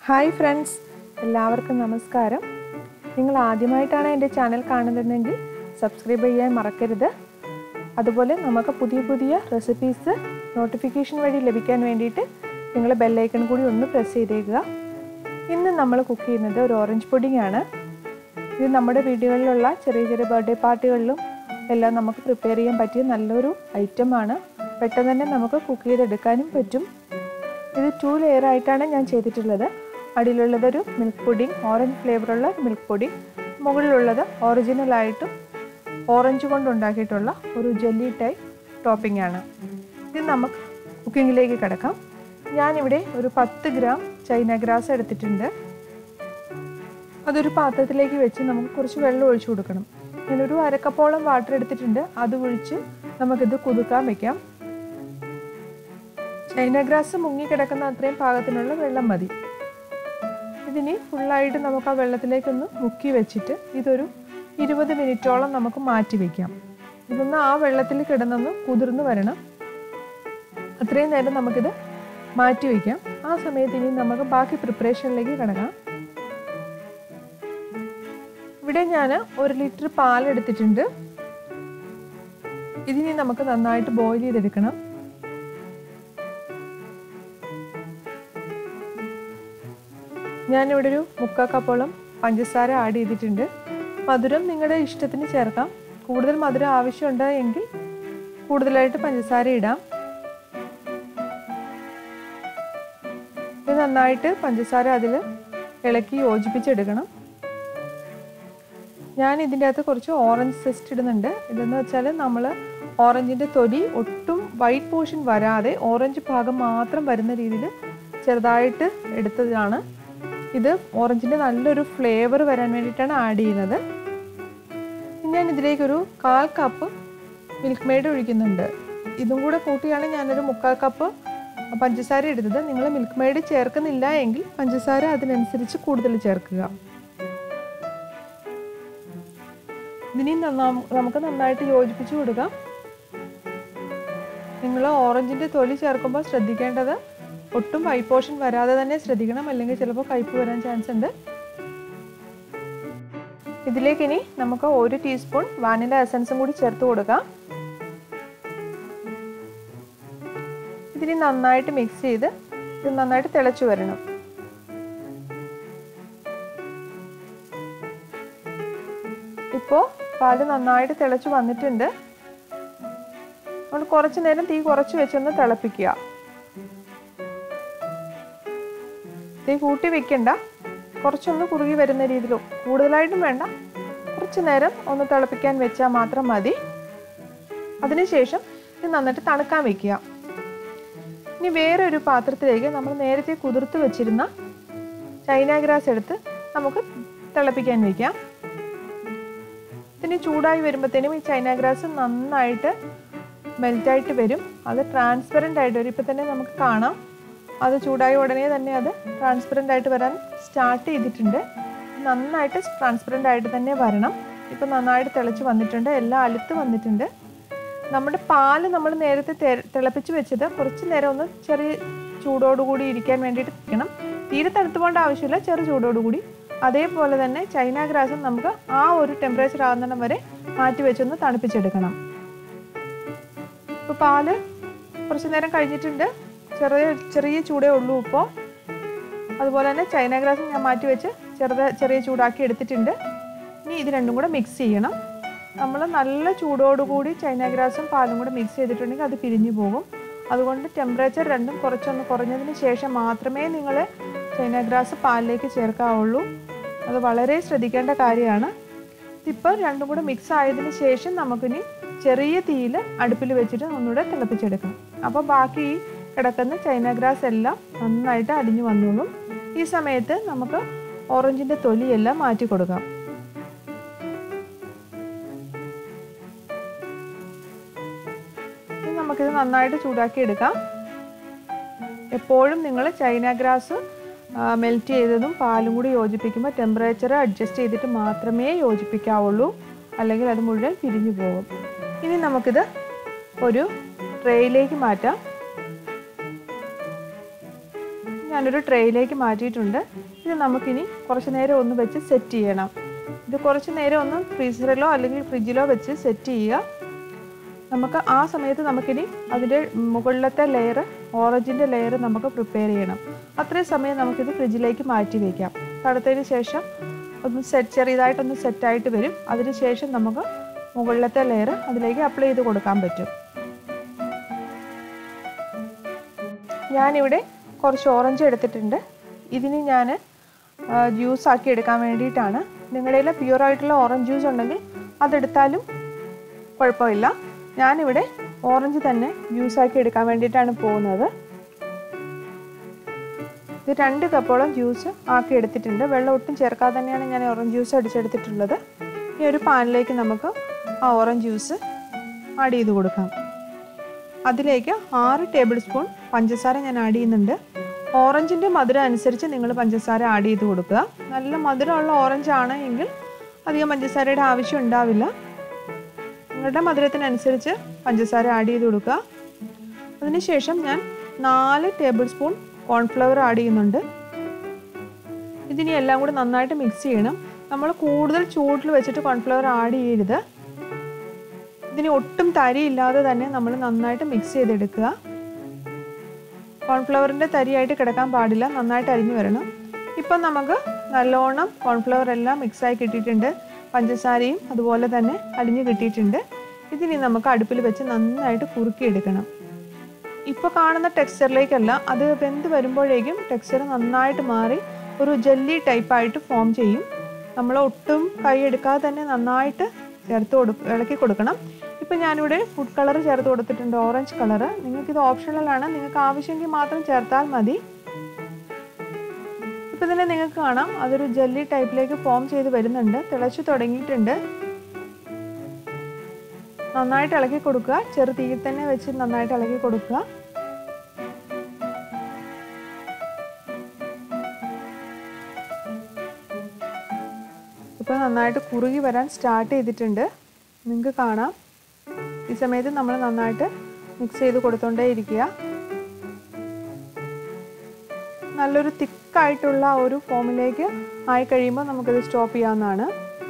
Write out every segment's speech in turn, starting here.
hi friends എല്ലാവർക്കും നമസ്കാരം നിങ്ങൾ ആദ്യമായിട്ടാണ് എൻ്റെ ചാനൽ കാണുന്നതെങ്കിൽ സബ്സ്ക്രൈബ് ചെയ്യാൻ മറക്കരുത് അതുപോലെ നമുക്ക് പുതിയ പുതിയ റെസിപ്പീസ് നോട്ടിഫിക്കേഷൻ വഴി ലഭിക്കാൻ വേണ്ടിയിട്ട് നിങ്ങൾ ബെല്ലൈക്കൺ കൂടി ഒന്ന് പ്രസ് ചെയ്തേക്കുക ഇന്ന് നമ്മൾ കുക്ക് ചെയ്യുന്നത് ഒരു ഓറഞ്ച് പുഡിംഗ് ആണ് ഇത് നമ്മുടെ വീടുകളിലുള്ള ചെറിയ ചെറിയ ബർത്ത്ഡേ പാർട്ടികളിലും എല്ലാം നമുക്ക് പ്രിപ്പയർ ചെയ്യാൻ പറ്റിയ നല്ലൊരു ഐറ്റമാണ് പെട്ടെന്ന് തന്നെ നമുക്ക് കുക്ക് ചെയ്തെടുക്കാനും പറ്റും ഇത് ടു ലെയർ ആയിട്ടാണ് ഞാൻ ചെയ്തിട്ടുള്ളത് അടിയിലുള്ളത് ഒരു മിൽക്ക് പുഡിംഗ് ഓറഞ്ച് ഫ്ലേവറുള്ള മിൽക്ക് പുഡിംഗ് മുകളിലുള്ളത് ഒറിജിനലായിട്ടും ഓറഞ്ച് കൊണ്ട് ഉണ്ടാക്കിയിട്ടുള്ള ഒരു ജെല്ലി ടൈപ്പ് ടോപ്പിംഗ് ആണ് ഇത് നമുക്ക് കുക്കിങ്ങിലേക്ക് കിടക്കാം ഞാനിവിടെ ഒരു പത്ത് ഗ്രാം ചൈന ഗ്രാസ് എടുത്തിട്ടുണ്ട് അതൊരു പാത്രത്തിലേക്ക് വെച്ച് നമുക്ക് കുറച്ച് വെള്ളം ഒഴിച്ചു കൊടുക്കണം ഞാനൊരു അരക്കപ്പോളം വാട്ടർ എടുത്തിട്ടുണ്ട് അത് ഒഴിച്ച് നമുക്കിത് കുതുക്കാൻ വെക്കാം ചൈന ഗ്രാസ് മുങ്ങിക്കിടക്കുന്ന അത്രയും പാകത്തിനുള്ള വെള്ളം മതി ഇതിനി ഫുള്ളായിട്ട് നമുക്ക് ആ വെള്ളത്തിലേക്കൊന്ന് മുക്കി വെച്ചിട്ട് ഇതൊരു ഇരുപത് മിനിറ്റോളം നമുക്ക് മാറ്റി വയ്ക്കാം ഇതൊന്ന് ആ വെള്ളത്തിൽ കിടന്നൊന്ന് കുതിർന്ന് വരണം അത്രയും നേരം നമുക്കിത് മാറ്റി വയ്ക്കാം ആ സമയത്ത് ഇനി നമുക്ക് ബാക്കി പ്രിപ്പറേഷനിലേക്ക് കിടക്കാം ഇവിടെ ഞാൻ ഒരു ലിറ്റർ പാൽ എടുത്തിട്ടുണ്ട് ഇതിനി നമുക്ക് നന്നായിട്ട് ബോയിൽ ചെയ്തെടുക്കണം ഞാനിവിടെ ഒരു മുക്കാൽ കപ്പോളം പഞ്ചസാര ആഡ് ചെയ്തിട്ടുണ്ട് മധുരം നിങ്ങളുടെ ഇഷ്ടത്തിന് ചേർക്കാം കൂടുതൽ മധുരം ആവശ്യമുണ്ട് എങ്കിൽ കൂടുതലായിട്ട് പഞ്ചസാര ഇടാം ഇത് നന്നായിട്ട് പഞ്ചസാര അതിൽ ഇളക്കി യോജിപ്പിച്ചെടുക്കണം ഞാൻ ഇതിൻ്റെ അകത്ത് കുറച്ച് ഓറഞ്ച് സെസ്റ്റ് ഇടുന്നുണ്ട് ഇതെന്ന് വെച്ചാൽ നമ്മൾ ഓറഞ്ചിൻ്റെ തൊലി ഒട്ടും വൈറ്റ് പോർഷൻ വരാതെ ഓറഞ്ച് ഭാഗം മാത്രം വരുന്ന രീതിയിൽ ചെറുതായിട്ട് എടുത്തതാണ് ഇത് ഓറഞ്ചിൻ്റെ നല്ലൊരു ഫ്ലേവർ വരാൻ വേണ്ടിയിട്ടാണ് ആഡ് ചെയ്യുന്നത് ഞാൻ ഇതിലേക്കൊരു കാൽ കപ്പ് മിൽക്ക് മെയ്ഡ് ഒഴിക്കുന്നുണ്ട് ഇതും കൂടെ കൂട്ടിയാണ് ഞാനൊരു മുക്കാൽ കപ്പ് പഞ്ചസാര എടുത്തത് നിങ്ങൾ മിൽക്ക് മെയ്ഡ് ചേർക്കുന്നില്ല എങ്കിൽ പഞ്ചസാര അതിനനുസരിച്ച് കൂടുതൽ ചേർക്കുക ഇതിനി നമുക്ക് നന്നായിട്ട് യോജിപ്പിച്ച് കൊടുക്കാം നിങ്ങൾ ഓറഞ്ചിൻ്റെ തൊലി ചേർക്കുമ്പോൾ ശ്രദ്ധിക്കേണ്ടത് ഒട്ടും വൈറ്റ് പോർഷൻ വരാതെ തന്നെ ശ്രദ്ധിക്കണം അല്ലെങ്കിൽ ചിലപ്പോൾ കയ്പ് വരാൻ ചാൻസ് ഉണ്ട് ഇതിലേക്ക് ഇനി നമുക്ക് ഒരു ടീസ്പൂൺ വാനില എസൻസും കൂടി ചേർത്ത് കൊടുക്കാം ഇതിനി നന്നായിട്ട് മിക്സ് ചെയ്ത് ഇത് നന്നായിട്ട് തിളച്ചു വരണം ഇപ്പോൾ പാല് നന്നായിട്ട് തിളച്ച് വന്നിട്ടുണ്ട് അതുകൊണ്ട് കുറച്ച് നേരം തീ കുറച്ച് വെച്ചൊന്ന് തിളപ്പിക്കുക തീ കൂട്ടി വെക്കണ്ട കുറച്ചൊന്ന് കുറുകി വരുന്ന രീതിയിൽ കൂടുതലായിട്ടും വേണ്ട കുറച്ച് നേരം ഒന്ന് തിളപ്പിക്കാൻ വെച്ചാൽ മാത്രം മതി അതിനുശേഷം ഇത് നന്നിട്ട് തണുക്കാൻ വെക്കുക ഇനി വേറെ ഒരു പാത്രത്തിലേക്ക് നമ്മൾ നേരത്തെ കുതിർത്ത് വെച്ചിരുന്ന ചൈന ഗ്രാസ് എടുത്ത് നമുക്ക് തിളപ്പിക്കാൻ വെക്കാം ഇതിന് ചൂടായി വരുമ്പോഴത്തേനും ഈ ചൈന ഗ്രാസ് നന്നായിട്ട് മെൽറ്റായിട്ട് വരും അത് ട്രാൻസ്പെറൻ്റ് ആയിട്ട് വരും ഇപ്പം തന്നെ നമുക്ക് കാണാം അത് ചൂടായ ഉടനെ തന്നെ അത് ട്രാൻസ്പെറൻ്റ് ആയിട്ട് വരാൻ സ്റ്റാർട്ട് ചെയ്തിട്ടുണ്ട് നന്നായിട്ട് ട്രാൻസ്പെറൻ്റ് ആയിട്ട് തന്നെ വരണം ഇപ്പം നന്നായിട്ട് തിളച്ച് വന്നിട്ടുണ്ട് എല്ലാം അലുത്ത് വന്നിട്ടുണ്ട് നമ്മുടെ പാല് നമ്മൾ നേരത്തെ തിളപ്പിച്ച് വെച്ചത് കുറച്ച് നേരം ഒന്ന് ചെറിയ ചൂടോടുകൂടി ഇരിക്കാൻ വേണ്ടിയിട്ട് വെക്കണം തീരെ തണുത്ത് പോകേണ്ട ആവശ്യമില്ല ചെറു ചൂടോടുകൂടി അതേപോലെ തന്നെ ചൈന ഗ്രാസും നമുക്ക് ആ ഒരു ടെമ്പറേച്ചർ ആകുന്നിടം വരെ മാറ്റി വെച്ചൊന്ന് തണുപ്പിച്ചെടുക്കണം ഇപ്പോൾ പാല് കുറച്ച് നേരം കഴിഞ്ഞിട്ടുണ്ട് ചെറിയ ചെറിയ ചൂടേ ഉള്ളൂ ഇപ്പോൾ അതുപോലെ തന്നെ ചൈന ഗ്രാസും ഞാൻ മാറ്റി വെച്ച് ചെറുത് ചെറിയ ചൂടാക്കി എടുത്തിട്ടുണ്ട് ഇനി ഇത് രണ്ടും കൂടെ മിക്സ് ചെയ്യണം നമ്മൾ നല്ല ചൂടോടുകൂടി ചൈന ഗ്രാസും പാലും കൂടെ മിക്സ് ചെയ്തിട്ടുണ്ടെങ്കിൽ അത് പിരിഞ്ഞു പോകും അതുകൊണ്ട് ടെമ്പറേച്ചർ രണ്ടും കുറച്ചൊന്ന് കുറഞ്ഞതിന് ശേഷം മാത്രമേ നിങ്ങൾ ചൈന ഗ്രാസ് പാലിലേക്ക് ചേർക്കാവുള്ളൂ അത് വളരെ ശ്രദ്ധിക്കേണ്ട കാര്യമാണ് ഇതിപ്പോൾ രണ്ടും കൂടെ മിക്സ് ആയതിനു ശേഷം നമുക്കിനി ചെറിയ തീയിൽ അടുപ്പിൽ വെച്ചിട്ട് ഒന്നുകൂടെ തിളപ്പിച്ചെടുക്കണം അപ്പോൾ ബാക്കി ഈ കിടക്കുന്ന ചൈന ഗ്രാസ് എല്ലാം നന്നായിട്ട് അടിഞ്ഞു വന്നോളും ഈ സമയത്ത് നമുക്ക് ഓറഞ്ചിൻ്റെ തൊലിയെല്ലാം മാറ്റി കൊടുക്കാം നമുക്കിത് നന്നായിട്ട് ചൂടാക്കി എടുക്കാം എപ്പോഴും നിങ്ങൾ ചൈന ഗ്രാസ് മെൽറ്റ് ചെയ്തതും പാലും കൂടി യോജിപ്പിക്കുമ്പോൾ ടെമ്പറേച്ചർ അഡ്ജസ്റ്റ് ചെയ്തിട്ട് മാത്രമേ യോജിപ്പിക്കാവുള്ളൂ അല്ലെങ്കിൽ അത് മുഴുവൻ പിരിഞ്ഞു പോകും ഇനി നമുക്കിത് ഒരു ട്രേയിലേക്ക് മാറ്റാം ഞാനൊരു ട്രേയിലേക്ക് മാറ്റിയിട്ടുണ്ട് ഇത് നമുക്കിനി കുറച്ച് നേരം ഒന്ന് വെച്ച് സെറ്റ് ചെയ്യണം ഇത് കുറച്ച് നേരം ഒന്ന് ഫ്രീസറിലോ അല്ലെങ്കിൽ ഫ്രിഡ്ജിലോ വെച്ച് സെറ്റ് ചെയ്യുക നമുക്ക് ആ സമയത്ത് നമുക്കിനി അതിൻ്റെ മുകളിലത്തെ ലെയർ ഓറഞ്ചിൻ്റെ ലെയർ നമുക്ക് പ്രിപ്പയർ ചെയ്യണം അത്രയും സമയം നമുക്കിത് ഫ്രിഡ്ജിലേക്ക് മാറ്റി വയ്ക്കാം തണുത്തതിന് ശേഷം ഒന്ന് സെറ്റ് ചെറിയതായിട്ടൊന്ന് സെറ്റായിട്ട് വരും അതിന് ശേഷം നമുക്ക് മുകളിലത്തെ ലെയർ അതിലേക്ക് അപ്ലൈ ചെയ്ത് കൊടുക്കാൻ പറ്റും ഞാനിവിടെ കുറച്ച് ഓറഞ്ച് എടുത്തിട്ടുണ്ട് ഇതിന് ഞാൻ ജ്യൂസ് ആക്കി എടുക്കാൻ വേണ്ടിയിട്ടാണ് നിങ്ങളുടെ കയ്യിൽ പ്യുവർ ആയിട്ടുള്ള ഓറഞ്ച് ജ്യൂസ് ഉണ്ടെങ്കിൽ അതെടുത്താലും കുഴപ്പമില്ല ഞാനിവിടെ ഓറഞ്ച് തന്നെ ജ്യൂസ് ആക്കി എടുക്കാൻ വേണ്ടിയിട്ടാണ് പോകുന്നത് ഇത് രണ്ട് കപ്പോളം ജ്യൂസ് ആക്കി എടുത്തിട്ടുണ്ട് വെള്ളം ഒട്ടും ചേർക്കാതെ തന്നെയാണ് ഞാൻ ഓറഞ്ച് ജ്യൂസ് അടിച്ചെടുത്തിട്ടുള്ളത് ഈ ഒരു പാനിലേക്ക് നമുക്ക് ആ ഓറഞ്ച് ജ്യൂസ് ആഡ് ചെയ്ത് കൊടുക്കാം അതിലേക്ക് ആറ് ടേബിൾ സ്പൂൺ പഞ്ചസാര ഞാൻ ആഡ് ചെയ്യുന്നുണ്ട് ഓറഞ്ചിൻ്റെ മധുരം അനുസരിച്ച് നിങ്ങൾ പഞ്ചസാര ആഡ് ചെയ്ത് കൊടുക്കുക നല്ല മധുരമുള്ള ഓറഞ്ച് ആണ് എങ്കിൽ അധികം പഞ്ചസാരയുടെ ആവശ്യം ഉണ്ടാവില്ല നിങ്ങളുടെ മധുരത്തിനനുസരിച്ച് പഞ്ചസാര ആഡ് ചെയ്ത് കൊടുക്കുക അതിനുശേഷം ഞാൻ നാല് ടേബിൾ സ്പൂൺ കോൺഫ്ലവർ ആഡ് ചെയ്യുന്നുണ്ട് ഇതിനി എല്ലാം കൂടി നന്നായിട്ട് മിക്സ് ചെയ്യണം നമ്മൾ കൂടുതൽ ചൂടിൽ വെച്ചിട്ട് കോൺഫ്ലവർ ആഡ് ചെയ്യരുത് ഇതിന് ഒട്ടും തരിയില്ലാതെ തന്നെ നമ്മൾ നന്നായിട്ട് മിക്സ് ചെയ്തെടുക്കുക കോൺഫ്ലവറിൻ്റെ തരിയായിട്ട് കിടക്കാൻ പാടില്ല നന്നായിട്ട് അരിഞ്ഞു വരണം ഇപ്പം നമുക്ക് നല്ലോണം കോൺഫ്ലവർ എല്ലാം മിക്സായി കിട്ടിയിട്ടുണ്ട് പഞ്ചസാരയും അതുപോലെ തന്നെ അലിഞ്ഞ് കിട്ടിയിട്ടുണ്ട് ഇതിനി നമുക്ക് അടുപ്പിൽ വെച്ച് നന്നായിട്ട് കുറുക്കിയെടുക്കണം ഇപ്പോൾ കാണുന്ന ടെക്സ്ചറിലേക്കല്ല അത് വെന്ത് വരുമ്പോഴേക്കും ടെക്സ്ചർ നന്നായിട്ട് മാറി ഒരു ജെല്ലി ടൈപ്പായിട്ട് ഫോം ചെയ്യും നമ്മൾ ഒട്ടും കൈ എടുക്കാതെ തന്നെ നന്നായിട്ട് ചേർത്ത് കൊടു ഇളക്കി കൊടുക്കണം ഇപ്പം ഞാനിവിടെ ഫുഡ് കളർ ചേർത്ത് കൊടുത്തിട്ടുണ്ട് ഓറഞ്ച് കളർ നിങ്ങൾക്കിത് ഓപ്ഷണലാണ് നിങ്ങൾക്ക് ആവശ്യമെങ്കിൽ മാത്രം ചേർത്താൽ മതി ഇപ്പം തന്നെ നിങ്ങൾക്ക് കാണാം അതൊരു ജെല്ലി ടൈപ്പിലേക്ക് ഫോം ചെയ്ത് വരുന്നുണ്ട് തിളച്ചു തുടങ്ങിയിട്ടുണ്ട് നന്നായിട്ട് ഇളക്കി കൊടുക്കുക ചെറു തീയിൽ തന്നെ വെച്ച് നന്നായിട്ട് ഇളക്കി കൊടുക്കുക ഇപ്പം നന്നായിട്ട് കുറുകി വരാൻ സ്റ്റാർട്ട് ചെയ്തിട്ടുണ്ട് നിങ്ങൾക്ക് കാണാം ഈ സമയത്ത് നമ്മൾ നന്നായിട്ട് മിക്സ് ചെയ്ത് കൊടുത്തോണ്ടേ ഇരിക്കുക നല്ലൊരു തിക്കായിട്ടുള്ള ഒരു ഫോമിലേക്ക് ആയി കഴിയുമ്പോൾ നമുക്കിത് സ്റ്റോപ്പ് ചെയ്യാവുന്നതാണ്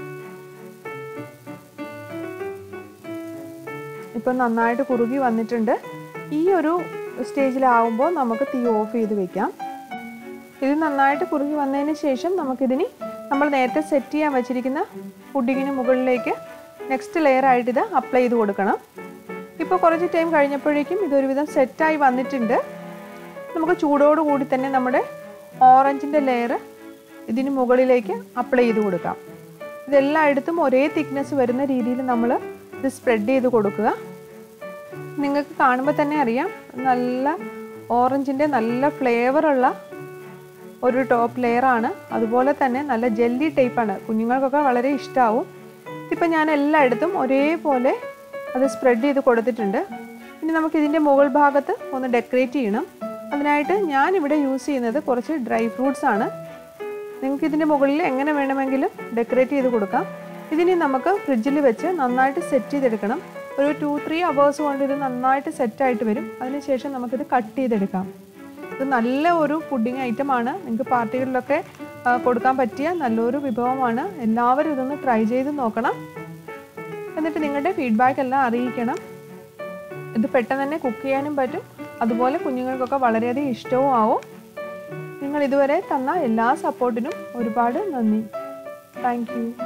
ഇപ്പം നന്നായിട്ട് കുറുകി വന്നിട്ടുണ്ട് ഈ ഒരു സ്റ്റേജിലാവുമ്പോൾ നമുക്ക് തീ ഓഫ് ചെയ്ത് വെക്കാം ഇത് നന്നായിട്ട് കുറുകി വന്നതിന് ശേഷം നമുക്കിതിനി നമ്മൾ നേരത്തെ സെറ്റ് ചെയ്യാൻ വെച്ചിരിക്കുന്ന പുഡിങ്ങിന് മുകളിലേക്ക് നെക്സ്റ്റ് ലെയർ ആയിട്ട് ഇത് അപ്ലൈ ചെയ്ത് കൊടുക്കണം ഇപ്പോൾ കുറച്ച് ടൈം കഴിഞ്ഞപ്പോഴേക്കും ഇതൊരുവിധം സെറ്റായി വന്നിട്ടുണ്ട് നമുക്ക് ചൂടോടുകൂടി തന്നെ നമ്മുടെ ഓറഞ്ചിൻ്റെ ലെയർ ഇതിന് മുകളിലേക്ക് അപ്ലൈ ചെയ്ത് കൊടുക്കാം ഇതെല്ലായിടത്തും ഒരേ തിക്നെസ് വരുന്ന രീതിയിൽ നമ്മൾ ഇത് സ്പ്രെഡ് ചെയ്ത് കൊടുക്കുക നിങ്ങൾക്ക് കാണുമ്പോൾ തന്നെ അറിയാം നല്ല ഓറഞ്ചിൻ്റെ നല്ല ഫ്ലേവറുള്ള ഒരു ടോപ്പ് ലെയറാണ് അതുപോലെ തന്നെ നല്ല ജെല്ലി ടൈപ്പാണ് കുഞ്ഞുങ്ങൾക്കൊക്കെ വളരെ ഇഷ്ടമാവും ഇപ്പം ഞാൻ എല്ലായിടത്തും ഒരേപോലെ അത് സ്പ്രെഡ് ചെയ്ത് കൊടുത്തിട്ടുണ്ട് ഇനി നമുക്ക് ഇതിൻ്റെ മുകൾ ഭാഗത്ത് ഒന്ന് ഡെക്കറേറ്റ് ചെയ്യണം അതിനായിട്ട് ഞാൻ ഇവിടെ യൂസ് ചെയ്യുന്നത് കുറച്ച് ഡ്രൈ ഫ്രൂട്ട്സ് ആണ് നിങ്ങൾക്ക് ഇതിൻ്റെ മുകളിൽ എങ്ങനെ വേണമെങ്കിലും ഡെക്കറേറ്റ് ചെയ്ത് കൊടുക്കാം ഇതിനി നമുക്ക് ഫ്രിഡ്ജിൽ വെച്ച് നന്നായിട്ട് സെറ്റ് ചെയ്തെടുക്കണം ഒരു ടു ത്രീ അവേഴ്സ് കൊണ്ട് ഇത് നന്നായിട്ട് സെറ്റായിട്ട് വരും അതിനുശേഷം നമുക്കിത് കട്ട് ചെയ്തെടുക്കാം ഇത് നല്ല ഒരു പുഡിംഗ് ഐറ്റമാണ് നിങ്ങൾക്ക് പാർട്ടികളിലൊക്കെ ആ, കൊടുക്കാൻ പറ്റിയ നല്ലൊരു വിഭവമാണ് എല്ലാവരും ഇതൊന്ന് ട്രൈ ചെയ്ത് നോക്കണം എന്നിട്ട് നിങ്ങളുടെ ഫീഡ്ബാക്ക് എല്ലാം അറിയിക്കണം ഇത് പെട്ടെന്ന് തന്നെ കുക്ക് ചെയ്യാനും പറ്റും അതുപോലെ കുഞ്ഞുങ്ങൾക്കൊക്കെ വളരെയധികം ഇഷ്ടവും ആവും നിങ്ങൾ ഇതുവരെ തന്ന എല്ലാ സപ്പോർട്ടിനും ഒരുപാട് നന്ദി താങ്ക് യു